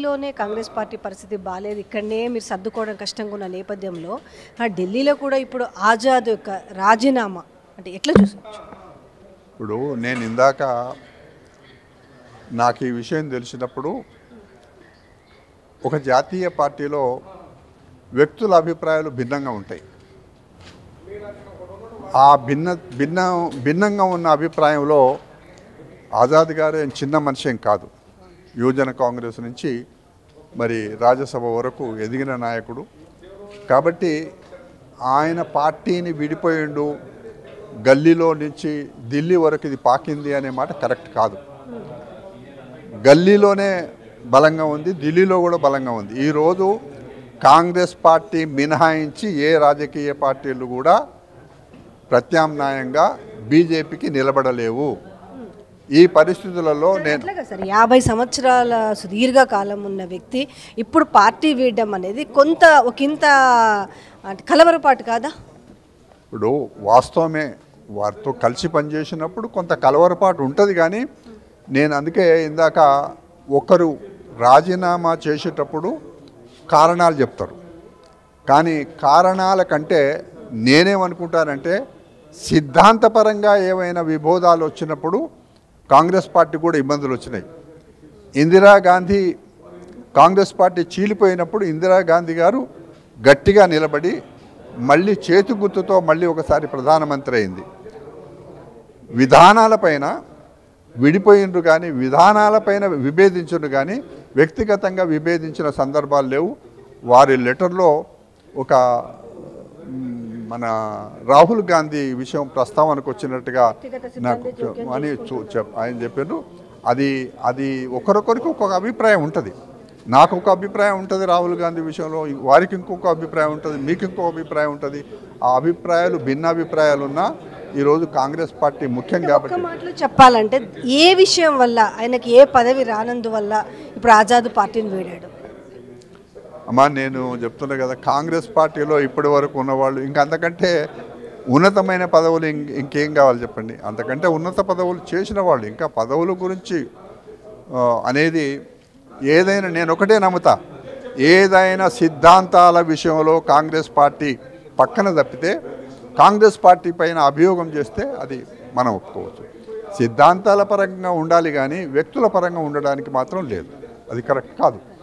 ఏపీలోనే Congress party పరిస్థితి బాగాలేదు ఇక్కడనే మీరు సర్దుకోవడం కష్టంగా ఉన్న నేపథ్యంలో ఆ ఢిల్లీలో కూడా ఇప్పుడు ఆజాద్ యొక్క రాజీనామా అంటే ఎట్లా చూసొచ్చు ఇప్పుడు నేను ఇందాక నాకు ఈ విషయం తెలిసినప్పుడు ఒక జాతీయ పార్టీలో వ్యక్తుల అభిప్రాయాలు భిన్నంగా ఉంటాయి ఆ భిన్న భిన్న భిన్నంగా ఉన్న అభిప్రాయంలో ఆజాద్ గారు ఏం చిన్న మనిషి ఏం కాదు యువజన కాంగ్రెస్ నుంచి మరి రాజ్యసభ వరకు ఎదిగిన నాయకుడు కాబట్టి ఆయన పార్టీని విడిపోయిండు గల్లీలో నుంచి ఢిల్లీ వరకు ఇది పాకింది అనే మాట కరెక్ట్ కాదు గల్లీలోనే బలంగా ఉంది ఢిల్లీలో కూడా బలంగా ఉంది ఈరోజు కాంగ్రెస్ పార్టీ మినహాయించి ఏ రాజకీయ పార్టీలు కూడా ప్రత్యామ్నాయంగా బీజేపీకి నిలబడలేవు ఈ పరిస్థితులలో నేను అట్లాగా సార్ యాభై సంవత్సరాల సుదీర్ఘ కాలం ఉన్న వ్యక్తి ఇప్పుడు పార్టీ వీడడం అనేది కొంత ఒకంత అంటే కలవరపాటు కాదా ఇప్పుడు వాస్తవమే వారితో కలిసి పనిచేసినప్పుడు కొంత కలవరపాటు ఉంటుంది కానీ నేను అందుకే ఇందాక ఒకరు రాజీనామా చేసేటప్పుడు కారణాలు చెప్తారు కానీ కారణాల కంటే నేనేమనుకుంటానంటే సిద్ధాంతపరంగా ఏవైనా విభోదాలు వచ్చినప్పుడు కాంగ్రెస్ పార్టీ కూడా ఇబ్బందులు వచ్చినాయి ఇందిరాగాంధీ కాంగ్రెస్ పార్టీ చీలిపోయినప్పుడు ఇందిరాగాంధీ గారు గట్టిగా నిలబడి మళ్ళీ చేతి గుర్తుతో మళ్ళీ ఒకసారి ప్రధానమంత్రి అయింది విధానాలపైన విడిపోయిండ్రు కానీ విధానాలపైన విభేదించుండ్రు కానీ వ్యక్తిగతంగా విభేదించిన సందర్భాలు లేవు వారి లెటర్లో ఒక మ్, మన రాహుల్ గాంధీ విషయం ప్రస్తావనకు వచ్చినట్టుగా నాకు అని చూ- చెప్- ఆయన చెప్పారు అది అది ఒకరొకరికి ఒక్కొక్క అభిప్రాయం ఉంటుంది నాకు ఒక అభిప్రాయం ఉంటుంది రాహుల్ గాంధీ విషయంలో వారికి ఇంకొక అభిప్రాయం ఉంటుంది మీకు ఇంకొక అభిప్రాయం ఉంటుంది ఆ అభిప్రాయాలు భిన్నాభిప్రాయాలు ఉన్నా ఈరోజు కాంగ్రెస్ పార్టీ ముఖ్యం ఒక్క కాబట్టి మాటలో చెప్పాలంటే ఏ విషయం వల్ల ఆయనకి ఏ పదవి రానందువల్ల ఇప్పుడు ఆజాద్ పార్టీని వీడాడు అమ్మా నేను చెప్తున్నా కదా కాంగ్రెస్ పార్టీలో ఇప్పటి వరకు ఉన్నవాళ్ళు ఇంకా అంతకంటే ఉన్నతమైన పదవులు ఇం- ఇంకేం కావాలి చెప్పండి అంతకంటే ఉన్నత పదవులు చేసిన వాళ్ళు ఇంకా పదవుల గురించి ఆ, అనేది ఏదైనా నేను ఒకటే నమ్ముతా ఏదైనా సిద్ధాంతాల విషయంలో కాంగ్రెస్ పార్టీ పక్కన తప్పితే కాంగ్రెస్ పార్టీ పైన అభియోగం చేస్తే అది మనం ఒప్పుకోవచ్చు సిద్ధాంతాల పరంగా ఉండాలి కానీ వ్యక్తుల పరంగా ఉండడానికి మాత్రం లేదు అది కరెక్ట్ కాదు